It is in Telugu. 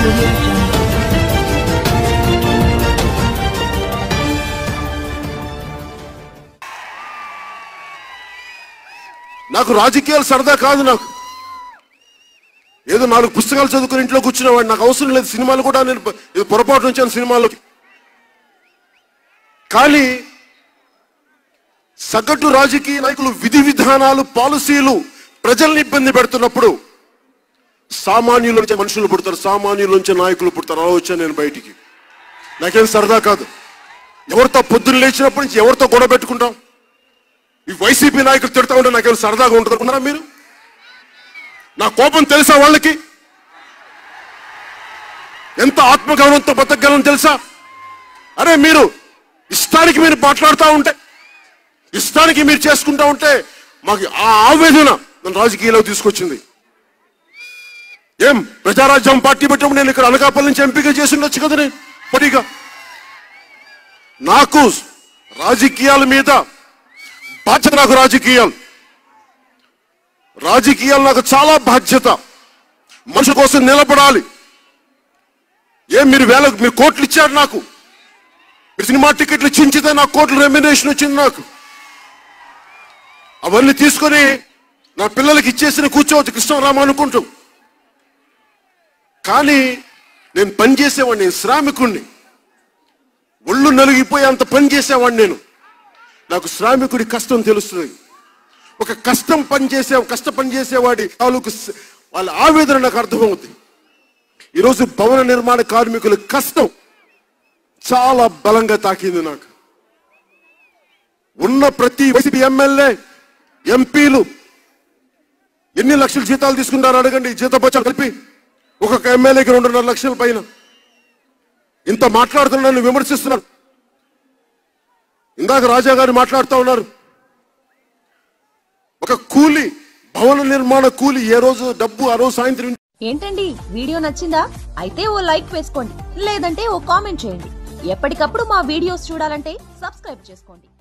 audio jungle. నాకు రాజకీయాలు సరదా కాదు నాకు ఏదో నాలుగు పుస్తకాలు చదువుకుని ఇంట్లో కూర్చునేవాడు నాకు అవసరం లేదు సినిమాలు కూడా నేను ప- ఇది పొరపాటు నుంచాను సినిమాలోకి కానీ సగటు రాజకీయ నాయకులు విధి విధానాలు పాలసీలు ప్రజల్ని ఇబ్బంది పెడుతున్నప్పుడు సామాన్యుల నుంచి మనుషులు పుడతారు సామాన్యుల నుంచి నాయకులు పుడతారు అలా వచ్చాను నేను బయటికి నాకేం సరదా కాదు ఎవరితో పొద్దున్న లేచినప్పటి నుంచి ఎవరితో గొడవ పెట్టుకుంటాం ఈ వైసీపీ నాయకులు తిడతా ఉంటే నాకేం సరదాగా ఉంటుంది అనుకున్నారా మీరు నా కోపం తెలుసా వాళ్ళకి ఎంత ఆత్మగౌరవంతో బతకగలను తెలుసా అరే మీరు ఇష్టానికి మీరు మాట్లాడుతూ ఉంటే ఇష్టానికి మీరు చేసుకుంటా ఉంటే మాకు ఆ ఆవేదన నన్ను రాజకీయాల్లో తీసుకొచ్చింది ఏం ప్రజారాజ్యం పార్టీ పెట్టినప్పుడు నేను ఇక్కడ అనకాపల్లి నుంచి ఎంపిక చేసి ఉండొచ్చు కదా నేను పొడిగా నాకు రాజకీయాల మీద బాధ్యత నాకు రాజకీయాలు రాజకీయాలు నాకు చాలా బాధ్యత మనుషుల కోసం నిలబడాలి ఏం మీరు వేల మీరు కోట్లు ఇచ్చారు నాకు మీరు సినిమా టికెట్లు చించితే నాకు కోట్ల రెమ్యునేషన్ వచ్చింది నాకు అవన్నీ తీసుకొని నా పిల్లలకి ఇచ్చేసిన కూర్చోవచ్చు కృష్ణరామ అనుకుంటూ కానీ నేను పని చేసేవాడిని నేను శ్రామికుణ్ణి ఒళ్ళు నలిగిపోయి అంత పని చేసేవాడిని నేను నాకు శ్రామికుడి కష్టం తెలుస్తుంది ఒక కష్టం పని చేసే కష్ట పని చేసేవాడి తాలూకు స- వాళ్ళ ఆవేదన నాకు అర్థమవుతుంది ఈరోజు భవన నిర్మాణ కార్మికుల కష్టం చాలా బలంగా తాకింది నాకు ఉన్న ప్రతి వైసీపీ ఎమ్మెల్యే ఎంపీలు ఎన్ని లక్షల జీతాలు తీసుకుంటారు అడగండి జీతపత్యాలు కలిపి ఒక్కొక్క ఎమ్మెల్యేకి రెండున్నర లక్షల పైన ఇంత మాట్లాడుతున్నాను విమర్శిస్తున్నాను ఇందాక రాజా గారు మాట్లాడుతూ ఉన్నారు ఒక కూలి భవన నిర్మాణ కూలి ఏ రోజు డబ్బు ఆ రోజు సాయంత్రం ఏంటండి వీడియో నచ్చిందా అయితే ఓ లైక్ వేసుకోండి లేదంటే ఓ కామెంట్ చేయండి ఎప్పటికప్పుడు మా వీడియోస్ చూడాలంటే సబ్స్క్రైబ్ చేసుకోండి